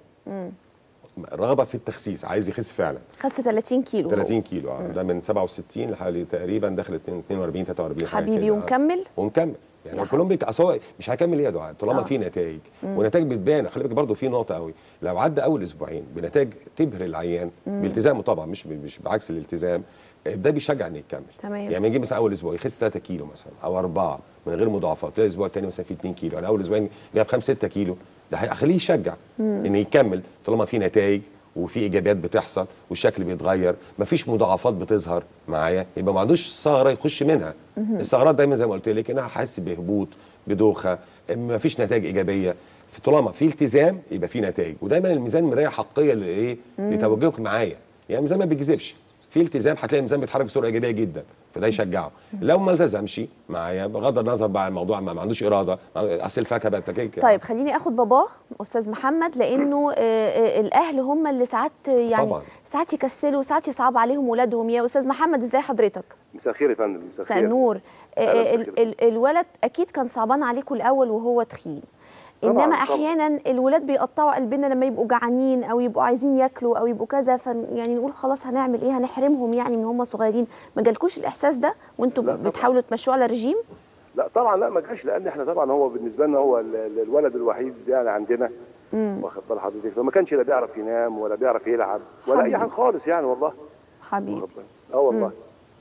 الرغبه في التخسيس عايز يخس فعلا خس 30 كيلو هو. 30 كيلو آه. ده من 67 لحوالي تقريبا داخل 42 43 حاجه حبيبي كده. آه. ومكمل ومكمل يعني يا كلهم بيك اصل هو مش هيكمل ليه يا دعاء طالما آه. في نتائج ونتائج بتبان خلي بالك برضه في نقطه قوي لو عدى اول اسبوعين بنتائج تبهر العيان بالتزامه طبعا مش مش بعكس الالتزام ده بيشجع انه يكمل تمام. يعني يجي مثلا اول اسبوع يخس 3 كيلو مثلا او 4 من غير مضاعفات تلاقي الاسبوع الثاني مثلا في 2 كيلو يعني اول اسبوعين جاب 5 6 كيلو ده هيخليه يشجع انه يكمل طالما في نتائج وفي ايجابيات بتحصل والشكل بيتغير مفيش مضاعفات بتظهر معايا يبقى ما عندوش ثغره يخش منها الثغرات دايما زي ما قلت لك انها حاسس بهبوط بدوخه مفيش نتائج ايجابيه طالما في التزام يبقى في نتائج ودايما الميزان مرايه حقيقيه لايه لتوجهك معايا يعني الميزان ما بيكذبش في التزام هتلاقي الميزان بيتحرك بسرعه ايجابيه جدا فده يشجعه لو ما التزمش معايا بغض النظر بقى عن الموضوع ما ما عندوش اراده اصل الفاكهه بقت كيك طيب خليني اخد باباه استاذ محمد لانه آه، آه، الاهل هم اللي ساعات يعني طبعاً. ساعات يكسلوا ساعات يصعب عليهم ولادهم يا استاذ محمد ازاي حضرتك مساء الخير يا فندم مساء مساء الخير النور آه، أهلا ال- وسهلا. ال- الولد اكيد كان صعبان عليكم الاول وهو تخين طبعاً، انما طبعاً. احيانا الولاد بيقطعوا قلبنا لما يبقوا جعانين او يبقوا عايزين ياكلوا او يبقوا كذا ف يعني نقول خلاص هنعمل ايه هنحرمهم يعني من هم صغيرين ما جالكوش الاحساس ده وانتوا لا، طبعاً. بتحاولوا تمشوا على رجيم لا طبعا لا ما جاش لان احنا طبعا هو بالنسبه لنا هو ال- ال- الولد الوحيد يعني عندنا واخد بال حضرتك فما كانش لا بيعرف ينام ولا بيعرف يلعب ولا اي حبيبي. حاجه خالص يعني والله حبيبي واخد بالك؟ اه والله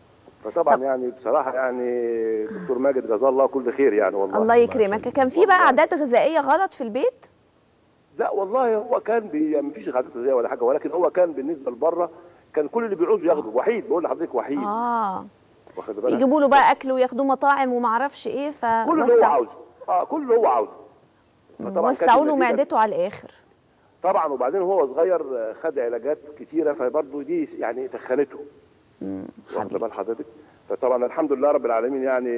فطبعا طب- يعني بصراحه يعني دكتور ماجد جزاه الله كل خير يعني والله الله يكرمك كان في بقى والله. عادات غذائيه غلط في البيت لا والله هو كان بي... يعني مفيش عادات غذائيه ولا حاجه ولكن هو كان بالنسبه لبره كان كل اللي بيعوزه ياخده وحيد بقول لحضرتك وحيد اه واخد بالك يجيبوا له بقى اكل وياخدوه مطاعم وما اعرفش ايه كل اللي هو فوسعوا عاوزه اه كل اللي هو عاوزه فطبعاً كانت وسعوا له النتيجة- معدته على الاخر طبعا وبعدين هو صغير آه، خد علاجات كتيره فبرضه دي يعني تخنته واخد حبيبي. بال حضرتك فطبعا الحمد لله رب العالمين يعني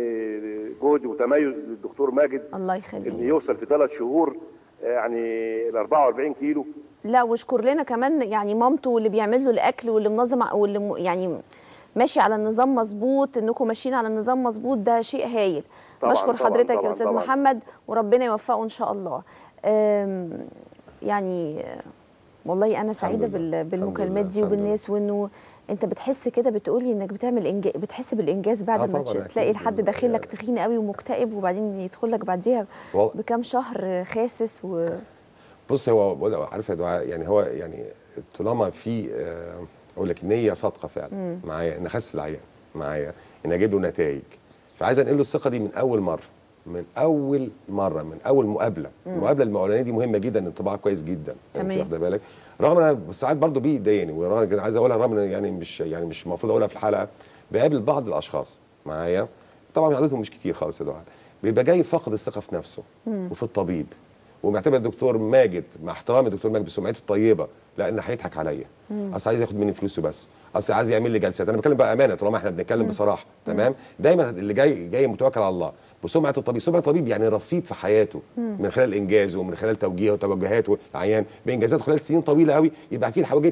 جهد وتميز للدكتور ماجد الله ان يخليك يوصل في ثلاث شهور آه، يعني ل 44 كيلو لا واشكر لنا كمان يعني مامته واللي بيعمل له الاكل واللي منظم واللي م- يعني ماشي على النظام مظبوط انكم ماشيين على النظام مظبوط ده شيء هايل طبعاً، بشكر طبعاً، حضرتك يا طبعاً، استاذ طبعاً. محمد وربنا يوفقه ان شاء الله أم، يعني آه، والله انا سعيده لله، بال- الحمد بالمكالمات لله، دي الحمد وبالناس وانه انت بتحس كده بتقولي انك بتعمل إنجاز بتحس بالانجاز بعد آه ما طبعاً، تلاقي أكيد. الحد داخل لك تخين قوي ومكتئب وبعدين يدخل لك بعديها وال- بكام شهر خاسس و بص هو بقول- عارف يا دعاء يعني هو يعني طالما في آه، اقول لك نيه صادقه فعلا معايا ان اخس العيان معايا ان اجيب له نتائج فعايز انقل له الثقه دي من اول مره من اول مره من اول مقابله المقابله الاولانيه دي مهمه جدا انطباع كويس جدا تمام. انت واخده بالك رغم ان انا ساعات برضه بيضايقني ورغم كده عايز اقولها رغم إن يعني مش يعني مش المفروض اقولها في الحلقه بقابل بعض الاشخاص معايا طبعا عددهم مش كتير خالص يا دعاء بيبقى جاي فاقد الثقه في نفسه وفي الطبيب ومعتبر الدكتور ماجد مع احترامي الدكتور ماجد بسمعته الطيبه لا ان هيضحك عليا اصل عايز ياخد مني فلوسه بس اصل عايز يعمل لي جلسات انا بتكلم بقى امانه طالما احنا بنتكلم بصراحه تمام دايما اللي جاي جاي متوكل على الله بسمعه الطبيب سمعه الطبيب يعني رصيد في حياته من خلال انجازه ومن خلال توجيهه وتوجهاته العيان بانجازاته خلال سنين طويله قوي يبقى اكيد هيوجهك صح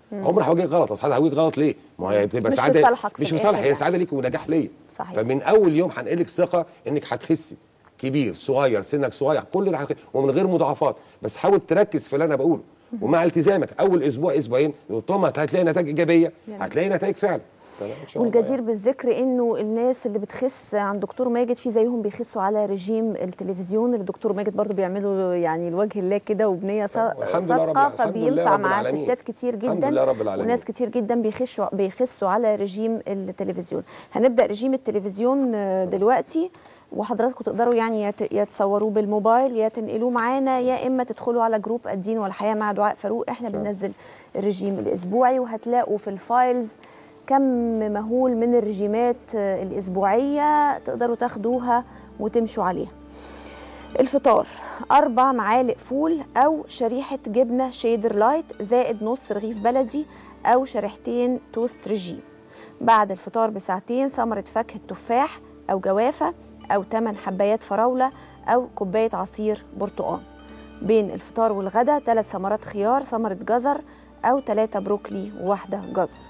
عمر هواجهك غلط اصل هواجهك غلط ليه؟ ما هي بتبقى مش في سعاده صالحك في مش في الآخر صالح هي يعني. سعاده ليك ونجاح ليا صحيح. فمن اول يوم هنقلك ثقه انك هتخسي كبير صغير سنك صغير كل ده هتخ- ومن غير مضاعفات بس حاول تركز في اللي انا بقوله ومع التزامك اول اسبوع اسبوعين طالما هتلاقي نتائج ايجابيه جميل. هتلاقي نتائج فعلا تمام؟ إن شاء الله والجدير يعني. بالذكر انه الناس اللي بتخس عند دكتور ماجد في زيهم بيخسوا على رجيم التلفزيون اللي الدكتور ماجد برضو بيعمله يعني لوجه الله كده وبنيه صا- والحمد لله رب صادقه الع- الحمد لله فبينفع رب مع العالمين. ستات كتير جدا الحمد لله رب العالمين. وناس كتير جدا بيخشوا بيخسوا على رجيم التلفزيون هنبدا رجيم التلفزيون آه، دلوقتي وحضراتكم تقدروا يعني يا ت- يا تصوروه بالموبايل يا تنقلوه معانا يا اما تدخلوا على جروب الدين والحياه مع دعاء فاروق احنا بننزل الرجيم الاسبوعي وهتلاقوا في الفايلز كم مهول من الرجيمات آه، الاسبوعيه تقدروا تاخدوها وتمشوا عليها الفطار أربع معالق فول أو شريحة جبنة شيدر لايت زائد نص رغيف بلدي أو شريحتين توست رجيم بعد الفطار بساعتين ثمرة فاكهة تفاح أو جوافة أو 8 حبايات فراولة أو كوباية عصير برتقال بين الفطار والغدا ثلاث ثمرات خيار ثمرة جزر أو ثلاثة بروكلي وواحدة جزر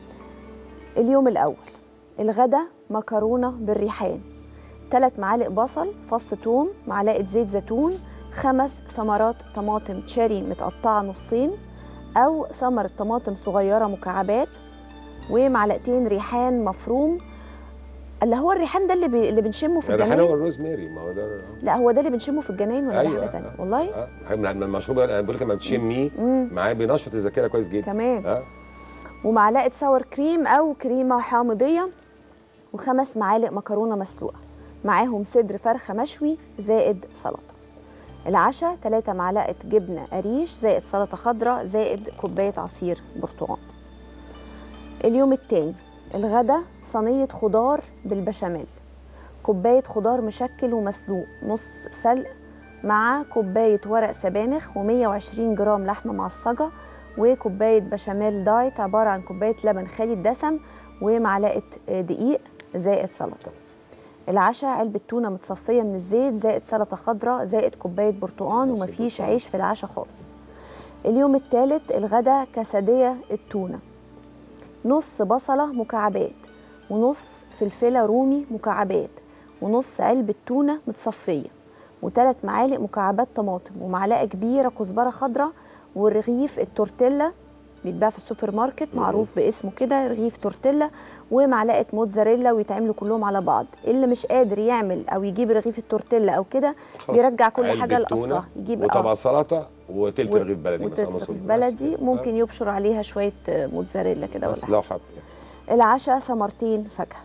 اليوم الأول الغدا مكرونة بالريحان ثلاث معالق بصل فص ثوم معلقة زيت زيتون خمس ثمرات طماطم تشيري متقطعة نصين أو ثمرة طماطم صغيرة مكعبات ومعلقتين ريحان مفروم اللي هو الريحان ده اللي, بي... اللي بنشمه في الريحان هو الجناين الروز ماري ما هو ده لا هو ده اللي بنشمه في الجناين ولا ده حاجة تانية آه. والله اه من المشروب انا بقول لك لما بتشميه معاه بينشط الذاكره كويس جدا كمان. اه ومعلقه ساور كريم او كريمه حامضيه وخمس معالق مكرونه مسلوقه معاهم صدر فرخه مشوي زائد سلطه العشاء 3 معلقه جبنه قريش زائد سلطه خضراء زائد كوبايه عصير برتقال اليوم التاني الغدا صينيه خضار بالبشاميل كوبايه خضار مشكل ومسلوق نص سلق مع كوبايه ورق سبانخ و120 جرام لحمه معصجه وكوبايه بشاميل دايت عباره عن كوبايه لبن خالي الدسم ومعلقه دقيق زائد سلطه العشاء علبة تونة متصفية من الزيت زائد سلطة خضراء زائد كوباية برتقان بس ومفيش البرتقان. عيش في العشاء خالص اليوم الثالث الغدا كسدية التونة نص بصلة مكعبات ونص فلفلة رومي مكعبات ونص علبة تونة متصفية وثلاث معالق مكعبات طماطم ومعلقة كبيرة كزبرة خضراء ورغيف التورتيلا بيتباع في السوبر ماركت معروف باسمه كده رغيف تورتيلا ومعلقه موتزاريلا ويتعملوا كلهم على بعض اللي مش قادر يعمل او يجيب رغيف التورتيلا او كده خلاص. بيرجع كل علبة حاجه تونة لاصلها يجيب وطبق سلطه وتلت و- رغيف بلدي وتلت مثلا رغيف مصروف. بلدي بس. ممكن يبشر عليها شويه موتزاريلا كده بس ولا حاجه لو حب العشاء ثمرتين فاكهه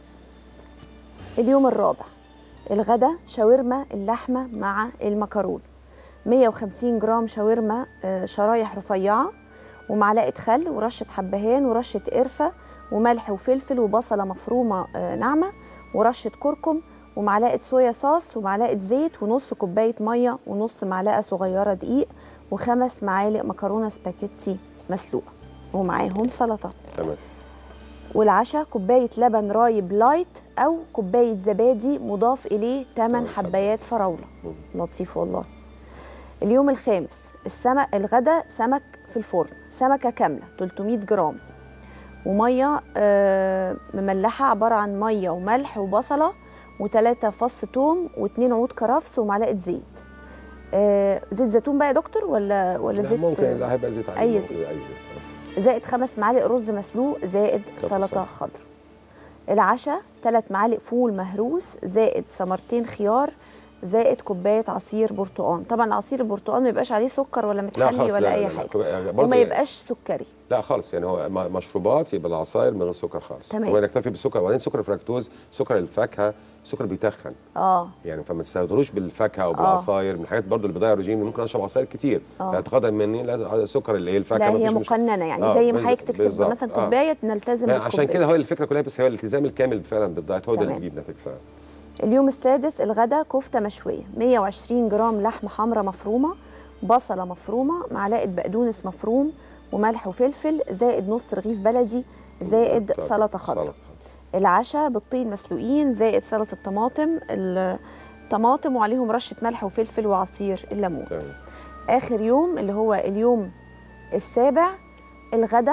اليوم الرابع الغدا شاورما اللحمه مع المكرونه 150 جرام شاورما آه، شرايح رفيعه ومعلقه خل ورشه حبهان ورشه قرفه وملح وفلفل وبصله مفرومه آه، ناعمه ورشه كركم ومعلقه صويا صوص ومعلقه زيت ونص كوبايه ميه ونص معلقه صغيره دقيق وخمس معالق مكرونه سباكيتي مسلوقه ومعاهم سلطه تمام والعشاء كوباية لبن رايب لايت أو كوباية زبادي مضاف إليه 8 تمام. حبايات فراولة لطيف والله اليوم الخامس السمك الغدا سمك في الفرن سمكة كاملة 300 جرام ومية آه، مملحة عبارة عن مية وملح وبصلة وتلاتة فص توم واتنين عود كرفس ومعلقة زيت آه، زيت زيتون بقى يا دكتور ولا ولا لا زيت ممكن لا هيبقى زيت عادي أي ممكن زيت. اي زيت زائد خمس معالق رز مسلوق زائد كفر سلطة سلطة. خضراء العشاء ثلاث معالق فول مهروس زائد ثمرتين خيار زائد كوبايه عصير برتقال طبعا عصير البرتقال ما يبقاش عليه سكر ولا لا متحلي خالص ولا لا اي لا لا. حاجه برضه وما يبقاش سكري لا خالص يعني هو م- مشروبات يبقى العصاير من غير سكر خالص تمام. هو نكتفي بالسكر وبعدين سكر الفركتوز سكر الفاكهه سكر بيتخن اه يعني فما تستهتروش بالفاكهه او بالعصاير من الحاجات برضو اللي بتضيع الرجيم ممكن اشرب عصاير كتير آه. اعتقادا مني لا سكر اللي هي الفاكهه لا هي مفيش مش- مقننه يعني آه، زي ما بالظ- حضرتك تكتب بالظبط. مثلا آه. كوبايه نلتزم لا، عشان بالكوباية. كده هو الفكره كلها بس هو الالتزام الكامل فعلا بالدايت هو ده اللي تمام. بيجيب نتيجه فعلا اليوم السادس الغدا كفتة مشوية 120 جرام لحمة حمراء مفرومة بصلة مفرومة معلقة بقدونس مفروم وملح وفلفل زائد نص رغيف بلدي زائد سلطة خضراء سلطة. العشاء بيضتين مسلوقين زائد سلطة الطماطم الطماطم وعليهم رشة ملح وفلفل وعصير الليمون تمام آخر يوم اللي هو اليوم السابع الغدا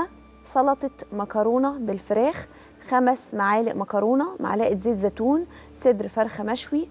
سلطه مكرونه بالفراخ خمس معالق مكرونه معلقه زيت زيتون صدر فرخه مشوي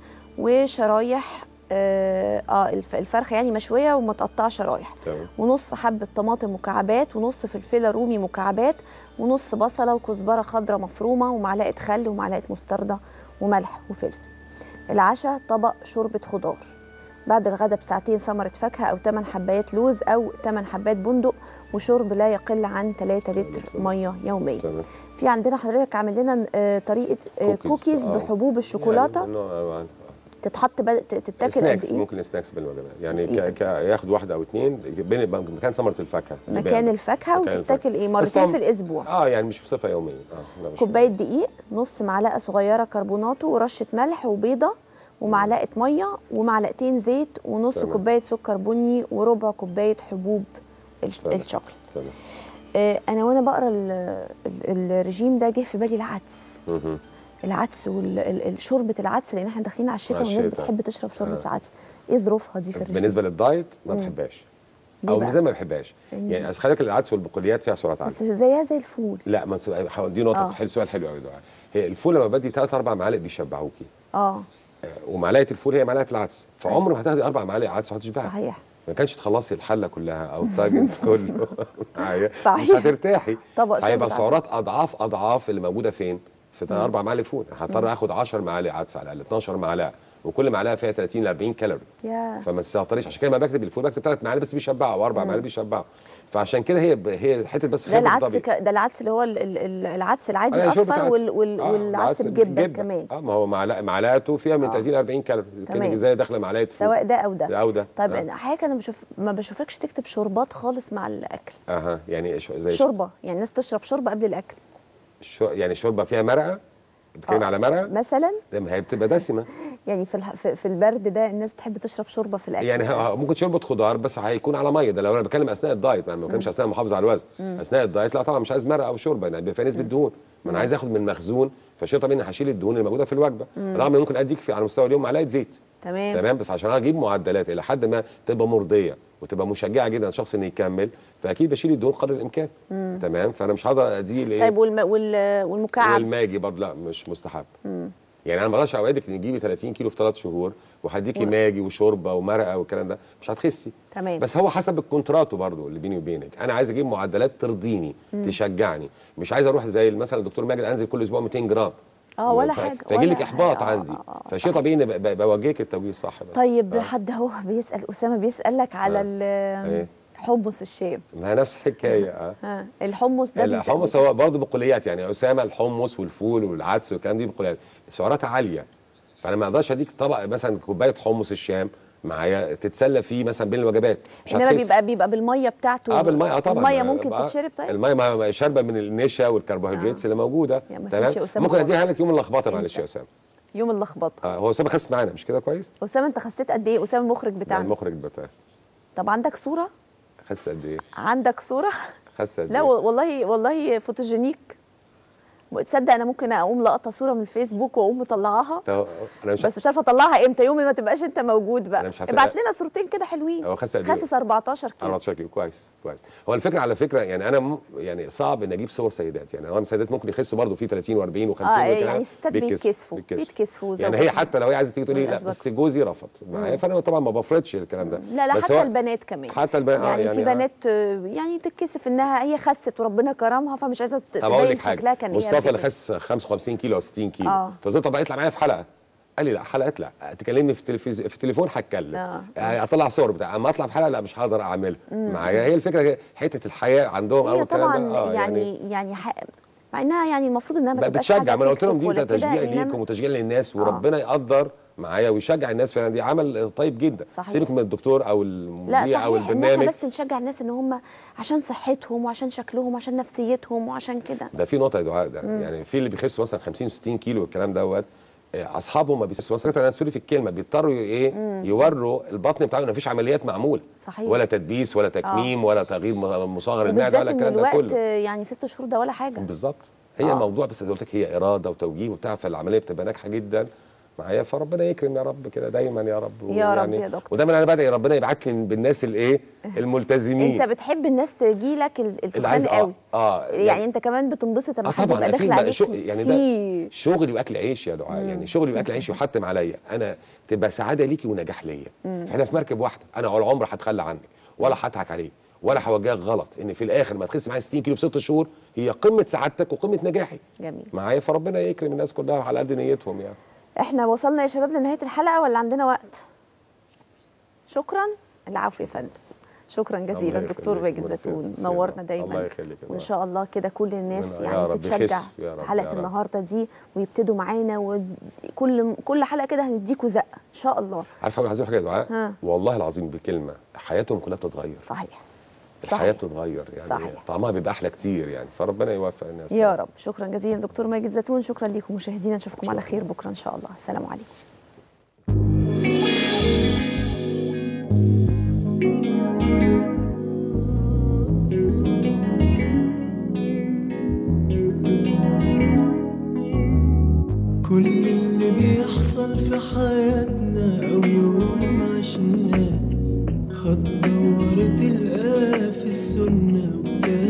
وشرايح اه آه، الف- الفرخه يعني مشويه ومتقطعه شرايح تمام. ونص حبه طماطم مكعبات ونص فلفله رومي مكعبات ونص بصله وكزبره خضراء مفرومه ومعلقه خل ومعلقه مستردة وملح وفلفل العشاء طبق شوربه خضار بعد الغداء بساعتين ثمرة فاكهة أو 8 حبايات لوز أو 8 حبات بندق وشرب لا يقل عن 3 لتر مية يوميا تمام في عندنا حضرتك عامل لنا آه، طريقة آه، كوكيز آه. بحبوب الشوكولاتة يعني نوع- آه، تتحط بد... تتاكل قد سناكس إيه؟ ممكن سناكس بالوجبات يعني إيه؟ ك... ك... ياخد واحده او اثنين بين مكان ثمره الفاكهه مكان الفاكهة مكان وتتاكل إيه؟ بس مرتين طبعاً- في الأسبوع اه يعني مش بصفه يوميه اه لا مش كوباية دقيق نص معلقة صغيرة كربوناتو ورشة ملح وبيضة ومعلقة مية ومعلقتين زيت ونص تمام. كوباية سكر بني وربع كوباية حبوب الش- تمام. الشوكولات تمام آه، انا وانا بقرا ال- ال- الرجيم ده جه في بالي العدس مهم. العدس وشوربه العدس لان احنا داخلين على الشتاء على والناس الشتاء. بتحب تشرب شوربه آه. العدس ايه ظروفها دي في الرجيم بالنسبه للدايت ما بحبهاش ليه او بقى؟ ميزان ما بحبهاش لأن يعني أصل خلي بالك العدس والبقوليات فيها سعرات عاليه بس زيها زي الفول لا ما س- دي نقطه آه. حلو سؤال حلو قوي ده هي الفول لما بدي ثلاث اربع معالق بيشبعوكي اه آه، ومعلقه الفول هي معلقه العدس فعمر ما هتاخدي اربع معالق عدس وهتشبعي صحيح ما كانش تخلصي الحله كلها او الطاجن كله معايا صحيح. مش هترتاحي طبق فهيبقى شوربة سعرات اضعاف اضعاف اللي موجوده فين في اربع معالق فول هضطر اخد 10 معالق عدس على الاقل 12 معلقه وكل معلقه فيها 30 ل 40 كالوري يا فما تستهتريش عشان كده ما بكتب الفول بكتب ثلاث معالق بس بيشبعوا او اربع معالق بيشبعوا فعشان كده هي هي حته بس ده خبرة العدس الطبيخ. ك... ده العدس اللي هو ال... ال... ال- العدس العادي أنا شربت الاصفر عدس. وال... وال... آه، والعدس العدس بجبه كمان اه ما هو معلقه معلقته فيها من آه. 30 ل 40 كالوري تمام. كانك زي داخله معلقه فول سواء ده او ده او ده طيب آه. انا حاجه انا بشوف ما بشوفكش تكتب شوربات خالص مع الاكل اها يعني شو- زي شوربه يعني الناس تشرب شوربه قبل الاكل شو يعني شوربه فيها مرقه بتتكلم آه. على مرقه مثلا لا، ما هي بتبقى دسمه يعني في الح... في في البرد ده الناس تحب تشرب شوربه في الاكل يعني ه- ممكن شوربه خضار بس هيكون على ميه ده لو انا بتكلم اثناء الدايت ما بتكلمش اثناء المحافظه على الوزن اثناء الدايت لا طبعا مش عايز مرقه او شوربه يعني بيبقى فيها نسبه دهون ما انا عايز اخد من المخزون فشيء طبيعي اني هشيل الدهون اللي موجوده في الوجبه رغم ان ممكن اديك في على مستوى اليوم معلقه زيت تمام تمام بس عشان اجيب معدلات الى حد ما تبقى مرضيه وتبقى مشجعه جدا الشخص انه يكمل فاكيد بشيل الدهون قدر الامكان تمام فانا مش هقدر ادي لايه طيب والم... وال... والمكعب والماجي برضه لا مش مستحب يعني انا ما اقدرش اوعدك ان تجيبي 30 كيلو في ثلاث شهور وهديكي ماجي وشوربه ومرقه والكلام ده مش هتخسي تمام. بس هو حسب الكونتراتو برضه اللي بيني وبينك انا عايز اجيب معدلات ترضيني تشجعني مش عايز اروح زي مثلا الدكتور ماجد انزل كل اسبوع 200 جرام اه ولا ف- حاجه فيجي لك ولا احباط حاجة. آه، عندي آه، آه، فشيء صح. طبيعي ان ب- ب- بوجهك التوجيه الصح بس طيب آه. حد اهو بيسال اسامه بيسالك على آه. ال- إيه؟ حمص الشام ما هي نفس الحكايه اه ها الحمص ده بيت- الحمص هو برضه بقوليات يعني اسامه الحمص والفول والعدس والكلام دي بقوليات سعراتها عاليه فانا ما اقدرش اديك طبق مثلا كوبايه حمص الشام معايا تتسلى فيه مثلا بين الوجبات مش انما هتخس. بيبقى بيبقى بالميه بتاعته اه بالميه اه طبعا الميه ممكن آه، تتشرب طيب الميه ما- ما- شاربه من النشا والكربوهيدرات اللي موجوده يا ما تمام فيش يا أسامة ممكن خالص. اديها لك يوم اللخبطه معلش انسى. يا اسامه يوم اللخبطه آه هو اسامه خس معانا مش كده كويس؟ اسامه انت خسيت قد ايه اسامه المخرج مع بتاعنا المخرج بتاعي طب عندك صوره خس قد ايه؟ عندك صوره خس قد لا ايه؟ والله والله فوتوجينيك تصدق انا ممكن اقوم لقطه صوره من الفيسبوك واقوم مطلعاها طب انا مش بس مش عارفه اطلعها امتى يوم ما تبقاش انت موجود أنا بقى مش عارفة- ابعت لنا صورتين كده حلوين هو خس قد إيه؟ خاسس 14 كيلو 14 كيلو كويس كويس هو الفكره على فكره يعني انا م... يعني صعب ان اجيب صور سيدات يعني انا سيدات ممكن يخسوا برضه في 30 و40 و50 اه يعني الستات بيتكسفوا بيتكسفوا يعني هي زوجاتهم. حتى لو هي عايزه تيجي تقول لي لا والأزواج. بس جوزي رفض معايا فانا طبعا ما بفرضش الكلام ده لا لا بس حتى هو- البنات كمان حتى البنات آه يعني, يعني في آه. بنات آه، يعني تتكسف انها هي خست وربنا كرمها فمش عايزه ت- طب اقول تبين لك حاجه شكلها كان ايه مصطفى قبل اللي كده. خس 55 كيلو او 60 كيلو آه. قلت له طب اطلع معايا في حلقه قال لي لا حلقات لا تكلمني في التلفزيون في التليفون هتكلم آه. يعني اطلع صور بتاع اما اطلع في حلقه لا مش هقدر اعملها معايا هي الفكره حته الحياه عندهم او هي الكلام طبعا ده آه يعني يعني ح- مع انها يعني المفروض انها ما بقى تبقاش بتشجع حاجة ما انا قلت لهم تكسف دي ولا ده كده، تشجيع إنما- ليكم وتشجيع للناس وربنا يقدر معايا ويشجع الناس فعلا دي عمل طيب جدا صحيح. سيبك من الدكتور او لا المذيع او صحيح ان البرنامج احنا بس نشجع الناس ان هم عشان صحتهم وعشان شكلهم وعشان نفسيتهم وعشان كده ده في نقطه يا دعاء ده يعني في اللي بيخسوا مثلا 50 60 كيلو والكلام دوت آه، اصحابهم ما بيخسوا مثلا انا سوري في الكلمه بيضطروا ي- ايه يوروا البطن بتاعهم ان مفيش عمليات معموله صحيح. ولا تدبيس ولا تكميم ولا تغيير م- مصغر المعده وبالذات ولا ان الكلام ده الوقت كله يعني ست شهور ده ولا حاجه بالظبط هي آه. الموضوع بس زي ما قلت لك هي اراده وتوجيه وبتاع فالعمليه بتبقى ناجحه جدا معايا فربنا يكرم يا رب كده دايما يا رب يا رب ويعني- يا دكتور. ودايما انا بدعي ربنا يبعت لي بالناس الايه الملتزمين انت بتحب الناس تجي لك اللي التخان عايز قوي اه يعني, انت كمان بتنبسط لما اه حد طبعا يبقى اكيد داخل بقى عليك شغل يعني في ده شغلي واكل عيش يا دعاء يعني شغلي واكل عيش يحتم عليا انا تبقى سعاده ليكي ونجاح ليا احنا في مركب واحده انا ولا عمري هتخلى عنك ولا هضحك عليك ولا هوجهك غلط ان في الاخر ما تخس معايا 60 كيلو في ست شهور هي قمه سعادتك وقمه نجاحي جميل معايا فربنا يكرم الناس كلها على قد نيتهم يعني احنا وصلنا يا شباب لنهايه الحلقه ولا عندنا وقت شكرا العفو يا فندم شكرا جزيلا الله دكتور يخليك. باجي ميرسي. زيتون ميرسي. نورنا الله دايما يخليك يا وان رب. شاء الله كده كل الناس يا يعني رب تتشجع يخس. يا رب. يا حلقه رب. النهارده دي ويبتدوا معانا وكل كل حلقه كده هنديكوا زقه ان شاء الله عارف عايز أقول حاجه يا دعاء ها. والله العظيم بكلمه حياتهم كلها بتتغير صحيح الحياه صحيح بتتغير يعني صحيح. طعمها بيبقى احلى كتير يعني فربنا يوفق الناس يا رب شكرا جزيلا دكتور ماجد زيتون شكرا لكم مشاهدينا نشوفكم على خير بكره ان شاء الله السلام عليكم كل اللي بيحصل في حياتنا أو يوم عشناه خد دورة الآه في السنة وكتاب